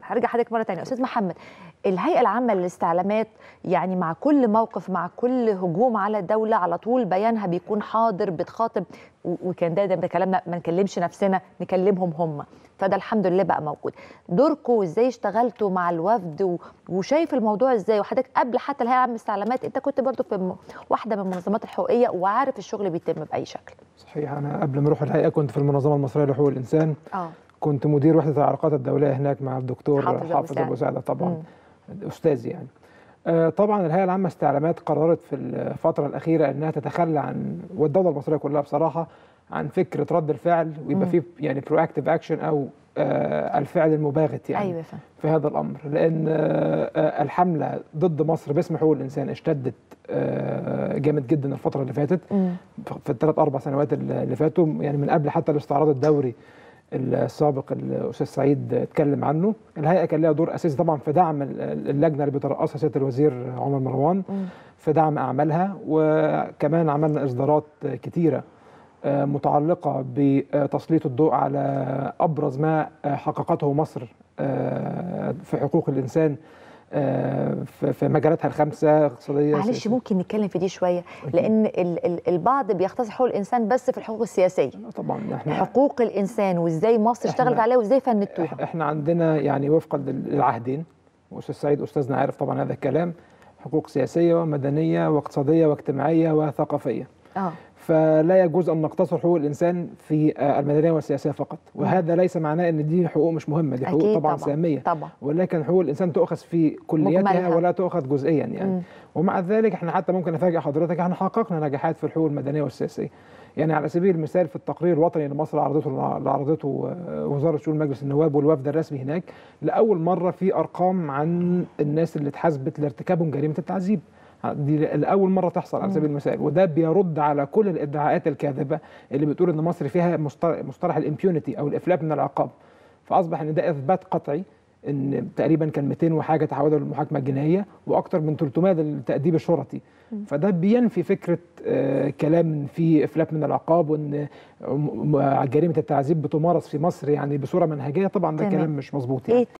هرجع حضرتك مره ثانيه استاذ محمد الهيئه العامه للاستعلامات يعني مع كل موقف مع كل هجوم على الدوله على طول بيانها بيكون حاضر بتخاطب و- وكان ده ده كلامنا ما نكلمش نفسنا نكلمهم هم فده الحمد لله بقى موجود دوركم ازاي اشتغلتوا مع الوفد و- وشايف الموضوع ازاي وحضرتك قبل حتى الهيئه العامه للاستعلامات انت كنت برضو في م- واحده من المنظمات الحقوقيه وعارف الشغل بيتم باي شكل صحيح انا قبل ما اروح الهيئه كنت في المنظمه المصريه لحقوق الانسان اه كنت مدير وحده العلاقات الدوليه هناك مع الدكتور حافظ أبو حافظ سعد. ابو سعده طبعا مم. استاذي يعني آه، طبعا الهيئه العامه للاستعلامات قررت في الفتره الاخيره انها تتخلى عن والدوله المصريه كلها بصراحه عن فكره رد الفعل ويبقى مم. فيه يعني برو اكتيف اكشن او آه، الفعل المباغت يعني ايوه فاهم في هذا الامر لان آه، آه، الحمله ضد مصر باسم حقوق الانسان اشتدت آه، جامد جدا الفتره اللي فاتت مم. في الثلاث اربع سنوات اللي فاتوا يعني من قبل حتى الاستعراض الدوري السابق الاستاذ سعيد اتكلم عنه الهيئه كان لها دور اساسي طبعا في دعم اللجنه اللي بيترأسها سياده الوزير عمر مروان مم. في دعم اعمالها وكمان عملنا اصدارات كتيره آه، متعلقه بتسليط الضوء على ابرز ما آه، حققته مصر آه، في حقوق الانسان آه، في في مجالاتها الخمسه اقتصاديه معلش سياسية. ممكن نتكلم في دي شويه لان ال- ال- البعض بيختصر حقوق الانسان بس في الحقوق السياسيه طبعا احنا حقوق الانسان وازاي مصر إحنا- اشتغلت عليها وازاي فندتوها احنا عندنا يعني وفقا للعهدين واستاذ سعيد استاذنا عارف طبعا هذا الكلام حقوق سياسيه ومدنيه واقتصاديه واجتماعيه وثقافيه اه فلا يجوز ان نقتصر حقوق الانسان في آه، المدنيه والسياسيه فقط وهذا ليس معناه ان دي حقوق مش مهمه دي حقوق أكيد طبعا, طبعاً. ساميه طبعا ولكن حقوق الانسان تؤخذ في كلياتها مجملها. ولا تؤخذ جزئيا يعني مم. ومع ذلك احنا حتى ممكن نفاجئ حضرتك احنا حققنا نجاحات في الحقوق المدنيه والسياسيه يعني على سبيل المثال في التقرير الوطني اللي مصر عرضته اللي عرضته آه، وزاره شؤون مجلس النواب والوفد الرسمي هناك لاول مره في ارقام عن الناس اللي اتحاسبت لارتكابهم جريمه التعذيب دي لاول مره تحصل على سبيل المثال وده بيرد على كل الادعاءات الكاذبه اللي بتقول ان مصر فيها مصطلح, مصطلح الامبيونيتي او الافلات من العقاب فاصبح ان ده اثبات قطعي ان تقريبا كان 200 وحاجه تحولوا للمحاكمه الجنائيه واكثر من 300 للتاديب الشرطي فده بينفي فكره آه، كلام في افلات من العقاب وان م- م- جريمه التعذيب بتمارس في مصر يعني بصوره منهجيه طبعا ده تمام. كلام مش مظبوط يعني ايه